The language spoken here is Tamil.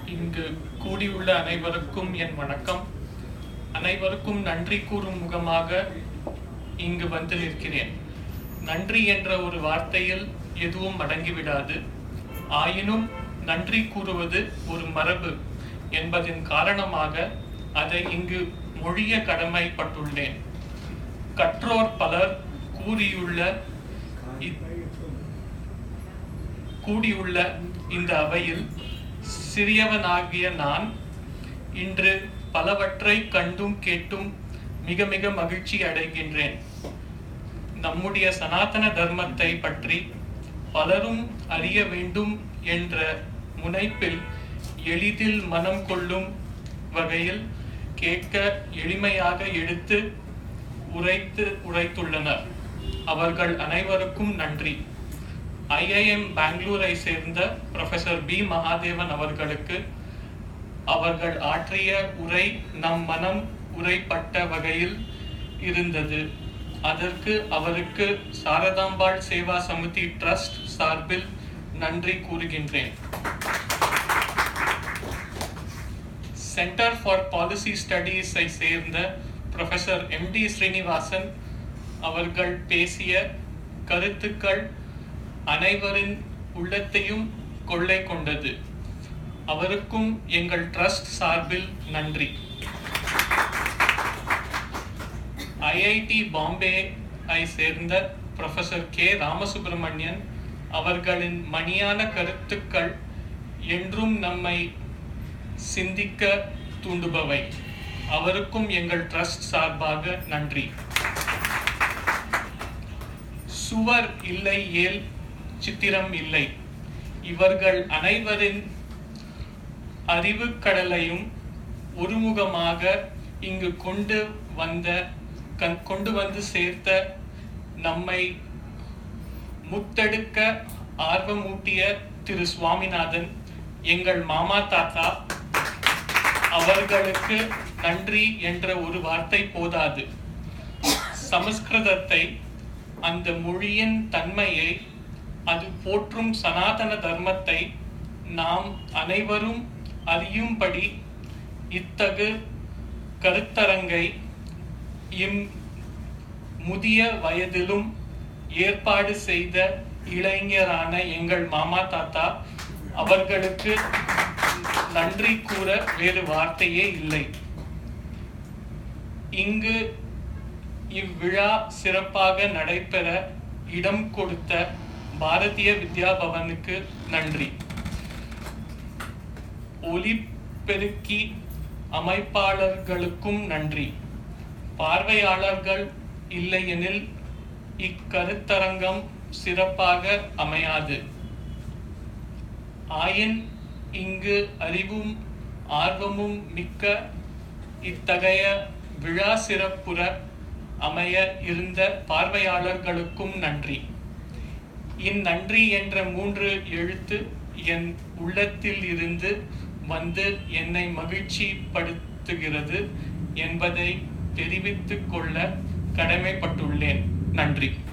இங்கு கூடியுள்ள அனைவருக்கும் என் வணக்கம் அனைவருக்கும் நன்றி கூறும் முகமாக இங்கு வந்து நிற்கிறேன் நன்றி என்ற ஒரு வார்த்தையில் எதுவும் அடங்கிவிடாது ஆயினும் நன்றி கூறுவது ஒரு மரபு என்பதின் காரணமாக அதை இங்கு மொழிய கடமைப்பட்டுள்ளேன் கற்றோர் பலர் கூறியுள்ள இத்- கூடியுள்ள இந்த அவையில் சிறியவனாகிய நான் இன்று பலவற்றை கண்டும் கேட்டும் மிக மிக மகிழ்ச்சி அடைகின்றேன் நம்முடைய சனாதன தர்மத்தை பற்றி பலரும் அறிய வேண்டும் என்ற முனைப்பில் எளிதில் மனம் கொள்ளும் வகையில் கேட்க எளிமையாக எடுத்து உரைத்து உரைத்துள்ளனர் அவர்கள் அனைவருக்கும் நன்றி ஐஐஎம் பெங்களூரை சேர்ந்த ப்ரொஃபசர் பி மகாதேவன் அவர்களுக்கு அவர்கள் ஆற்றிய உரை நம் மனம் உரைப்பட்ட வகையில் இருந்தது அதற்கு அவருக்கு சாரதாம்பாள் சேவா சமிதி ட்ரஸ்ட் சார்பில் நன்றி கூறுகின்றேன் சென்டர் ஃபார் பாலிசி ஸ்டடீஸை சேர்ந்த ப்ரொஃபசர் எம் டி ஸ்ரீனிவாசன் அவர்கள் பேசிய கருத்துக்கள் அனைவரின் உள்ளத்தையும் கொள்ளை கொண்டது அவருக்கும் எங்கள் ட்ரஸ்ட் சார்பில் நன்றி ஐஐடி பாம்பே ஐ சேர்ந்த ப்ரொஃபசர் கே ராமசுப்பிரமணியன் அவர்களின் மணியான கருத்துக்கள் என்றும் நம்மை சிந்திக்க தூண்டுபவை அவருக்கும் எங்கள் ட்ரஸ்ட் சார்பாக நன்றி சுவர் இல்லை ஏல் சித்திரம் இல்லை இவர்கள் அனைவரின் அறிவுக் கடலையும் ஒருமுகமாக இங்கு கொண்டு வந்த கண்- கொண்டு வந்து சேர்த்த நம்மை முத்தெடுக்க ஆர்வமூட்டிய திரு சுவாமிநாதன் எங்கள் மாமா தாத்தா அவர்களுக்கு நன்றி என்ற ஒரு வார்த்தை போதாது சமஸ்கிருதத்தை அந்த மொழியின் தன்மையை அது போற்றும் சனாதன தர்மத்தை நாம் அனைவரும் அறியும்படி இத்தகு கருத்தரங்கை இம் முதிய வயதிலும் ஏற்பாடு செய்த இளைஞரான எங்கள் மாமா தாத்தா அவர்களுக்கு நன்றி கூற வேறு வார்த்தையே இல்லை இங்கு இவ்விழா சிறப்பாக நடைபெற இடம் கொடுத்த பாரதிய வித்யா பவனுக்கு நன்றி ஒலிபெருக்கி அமைப்பாளர்களுக்கும் நன்றி பார்வையாளர்கள் இல்லையெனில் இக்கருத்தரங்கம் சிறப்பாக அமையாது ஆயின் இங்கு அறிவும் ஆர்வமும் மிக்க இத்தகைய விழா சிறப்புற அமைய இருந்த பார்வையாளர்களுக்கும் நன்றி இந்நன்றி என்ற மூன்று எழுத்து என் உள்ளத்தில் இருந்து வந்து என்னை மகிழ்ச்சிப்படுத்துகிறது என்பதை தெரிவித்துக் கொள்ள கடமைப்பட்டுள்ளேன் நன்றி